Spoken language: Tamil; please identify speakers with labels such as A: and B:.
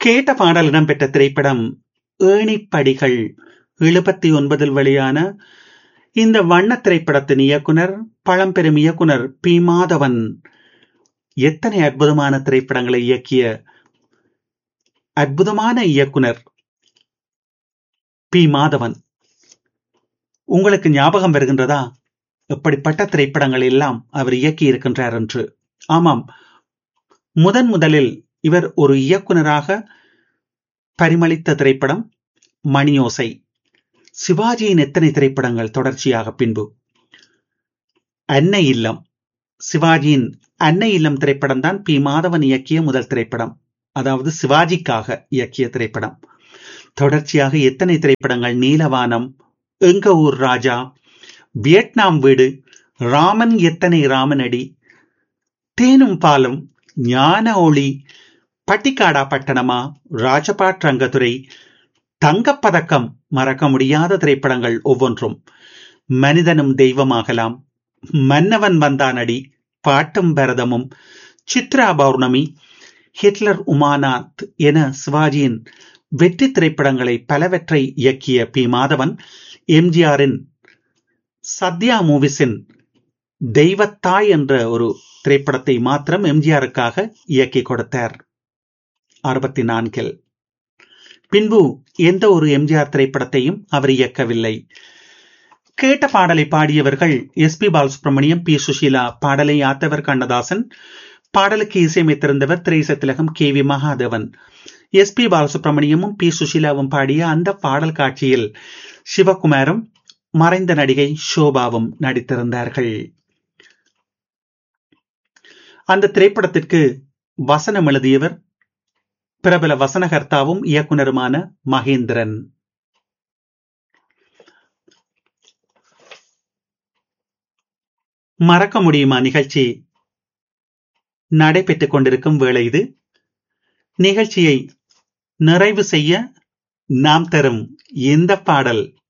A: கேட்ட பாடல் இடம்பெற்ற திரைப்படம் ஏணிப்படிகள் எழுபத்தி ஒன்பதில் வெளியான இந்த வண்ண திரைப்படத்தின் இயக்குனர் பழம்பெரும் இயக்குனர் பி மாதவன் எத்தனை அற்புதமான திரைப்படங்களை இயக்கிய அற்புதமான இயக்குனர் பி மாதவன் உங்களுக்கு ஞாபகம் வருகின்றதா எப்படிப்பட்ட திரைப்படங்கள் எல்லாம் அவர் இயக்கி இருக்கின்றார் என்று ஆமாம் முதன் முதலில் இவர் ஒரு இயக்குனராக பரிமளித்த திரைப்படம் மணியோசை சிவாஜியின் எத்தனை திரைப்படங்கள் தொடர்ச்சியாக பின்பு அன்னை இல்லம் சிவாஜியின் அன்னை இல்லம் திரைப்படம் தான் பி மாதவன் இயக்கிய முதல் திரைப்படம் அதாவது சிவாஜிக்காக இயக்கிய திரைப்படம் தொடர்ச்சியாக எத்தனை திரைப்படங்கள் நீலவானம் எங்க ஊர் ராஜா வியட்நாம் வீடு ராமன் எத்தனை ராமனடி தேனும் பாலும் ஞான ஒளி பட்டிக்காடா பட்டணமா ராஜபாட் ரங்கத்துறை தங்கப்பதக்கம் மறக்க முடியாத திரைப்படங்கள் ஒவ்வொன்றும் மனிதனும் தெய்வமாகலாம் மன்னவன் வந்தானடி பாட்டும் பரதமும் சித்ரா பௌர்ணமி ஹிட்லர் உமானாத் என சிவாஜியின் வெற்றி திரைப்படங்களை பலவற்றை இயக்கிய பி மாதவன் எம்ஜிஆரின் சத்யா மூவிஸின் தெய்வத்தாய் என்ற ஒரு திரைப்படத்தை மாத்திரம் எம்ஜிஆருக்காக இயக்கி கொடுத்தார் அறுபத்தி நான்கில் பின்பு எந்த ஒரு எம்ஜிஆர் திரைப்படத்தையும் அவர் இயக்கவில்லை கேட்ட பாடலை பாடியவர்கள் S P Balasubramaniam P Susheela பாடலை ஆத்தவர் கண்ணதாசன் பாடலுக்கு இசையமைத்திருந்தவர் திரைசத்திலகம் K V Mahadevan S P பாலசுப்ரமணியமும் பி சுஷீலாவும் பாடிய அந்த பாடல் காட்சியில் சிவகுமாரும் மறைந்த நடிகை ஷோபாவும் நடித்திருந்தார்கள் அந்த திரைப்படத்திற்கு வசனம் எழுதியவர் பிரபல வசனகர்த்தாவும் இயக்குனருமான மகேந்திரன் மறக்க முடியுமா நிகழ்ச்சி நடைபெற்றுக் கொண்டிருக்கும் வேளை இது நிகழ்ச்சியை நிறைவு செய்ய நாம் தரும் இந்த பாடல்